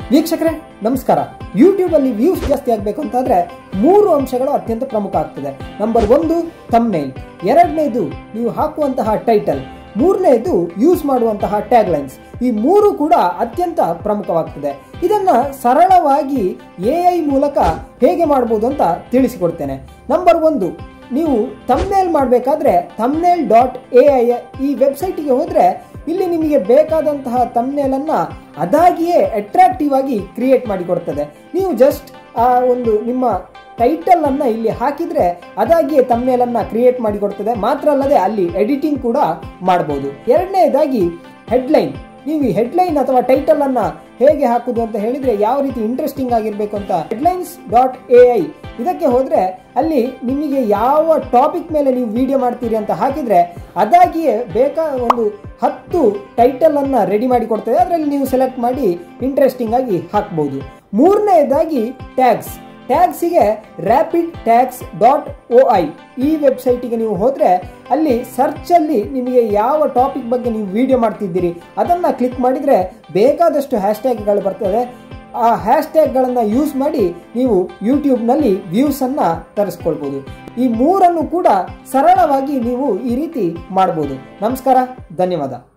ವೀಕ್ಷಕರೇ ನಮಸ್ಕಾರ ಯೂಟ್ಯೂಬ್ ಅಲ್ಲಿ ವ್ಯೂಸ್ ಜಾಸ್ತಿ ಆಗಬೇಕು ಅಂತಾದ್ರೆ ಮೂರು ಅಂಶಗಳು ಅತ್ಯಂತ ಪ್ರಮುಖ ಆಗ್ತದೆ ನಂಬರ್ ಒಂದು ತಮ್ನೇಲ್ ಎರಡನೇದು ನೀವು ಹಾಕುವಂತಹ ಟೈಟಲ್ ಮೂರನೇದು ಯೂಸ್ ಮಾಡುವಂತಹ ಟ್ಯಾಗ್ ಲೈನ್ಸ್ ಈ ಮೂರು ಕೂಡ ಅತ್ಯಂತ ಪ್ರಮುಖವಾಗ್ತದೆ ಇದನ್ನ ಸರಳವಾಗಿ ಎ ಐ ಮೂಲಕ ಹೇಗೆ ಮಾಡಬಹುದು ಅಂತ ತಿಳಿಸಿಕೊಡ್ತೇನೆ ನಂಬರ್ ಒಂದು ನೀವು ತಮ್ನೇಲ್ ಮಾಡಬೇಕಾದ್ರೆ ತಮ್ನೇಲ್ ಡಾಟ್ ಎ ಐ ಈ ವೆಬ್ಸೈಟಿಗೆ ಹೋದರೆ ಇಲ್ಲಿ ನಿಮಗೆ ಬೇಕಾದಂತಹ ತಮ್ನೇಲನ್ನು ಅದಾಗಿಯೇ ಅಟ್ರಾಕ್ಟಿವ್ ಆಗಿ ಕ್ರಿಯೇಟ್ ಮಾಡಿಕೊಡ್ತದೆ ನೀವು ಜಸ್ಟ್ ಆ ಒಂದು ನಿಮ್ಮ ಟೈಟಲ್ ಅನ್ನ ಇಲ್ಲಿ ಹಾಕಿದ್ರೆ ಅದಾಗಿಯೇ ತಮ್ನೇಲನ್ನ ಕ್ರಿಯೇಟ್ ಮಾಡಿಕೊಡ್ತದೆ ಮಾತ್ರ ಅಲ್ಲದೆ ಅಲ್ಲಿ ಎಡಿಟಿಂಗ್ ಕೂಡ ಮಾಡಬಹುದು ಎರಡನೇದಾಗಿ ಹೆಡ್ಲೈನ್ ನೀವು ಈ ಹೆಡ್ಲೈನ್ ಅಥವಾ ಟೈಟಲ್ ಅನ್ನ ಹೇಗೆ ಹಾಕುದು ಅಂತ ಹೇಳಿದ್ರೆ ಯಾವ ರೀತಿ ಇಂಟ್ರೆಸ್ಟಿಂಗ್ ಆಗಿರ್ಬೇಕು ಅಂತ ಹೆಡ್ಲೈನ್ಸ್ ಡಾಟ್ ಎ ಐ ಇದಕ್ಕೆ ಹೋದ್ರೆ ಅಲ್ಲಿ ನಿಮಗೆ ಯಾವ ಟಾಪಿಕ್ ಮೇಲೆ ನೀವು ವಿಡಿಯೋ ಮಾಡ್ತೀರಿ ಅಂತ ಹಾಕಿದ್ರೆ ಅದಾಗಿಯೇ ಬೇಕಾ ಒಂದು ಹತ್ತು ಟೈಟಲ್ ಅನ್ನ ರೆಡಿ ಮಾಡಿ ಕೊಡ್ತದೆ ಅದರಲ್ಲಿ ನೀವು ಸೆಲೆಕ್ಟ್ ಮಾಡಿ ಇಂಟ್ರೆಸ್ಟಿಂಗ್ ಆಗಿ ಹಾಕ್ಬಹುದು ಮೂರನೇದಾಗಿ ಟ್ಯಾಗ್ಸ್ ಟ್ಯಾಗ್ಸಿಗೆ rapid tags dot O I ಈ ವೆಬ್ಸೈಟಿಗೆ ನೀವು ಹೋದರೆ ಅಲ್ಲಿ ಸರ್ಚಲ್ಲಿ ನಿಮಗೆ ಯಾವ ಟಾಪಿಕ್ ಬಗ್ಗೆ ನೀವು ವಿಡಿಯೋ ಮಾಡ್ತಿದ್ದೀರಿ ಅದನ್ನು ಕ್ಲಿಕ್ ಮಾಡಿದರೆ ಬೇಕಾದಷ್ಟು ಹ್ಯಾಶ್ಟ್ಯಾಗ್ಗಳು ಬರ್ತದೆ ಆ ಹ್ಯಾಶ್ಟ್ಯಾಗ್ಗಳನ್ನು ಯೂಸ್ ಮಾಡಿ ನೀವು ಯೂಟ್ಯೂಬ್ನಲ್ಲಿ ವ್ಯೂಸನ್ನು ತರಿಸ್ಕೊಳ್ಬೋದು ಈ ಮೂರನ್ನು ಕೂಡ ಸರಳವಾಗಿ ನೀವು ಈ ರೀತಿ ಮಾಡ್ಬೋದು ನಮಸ್ಕಾರ ಧನ್ಯವಾದ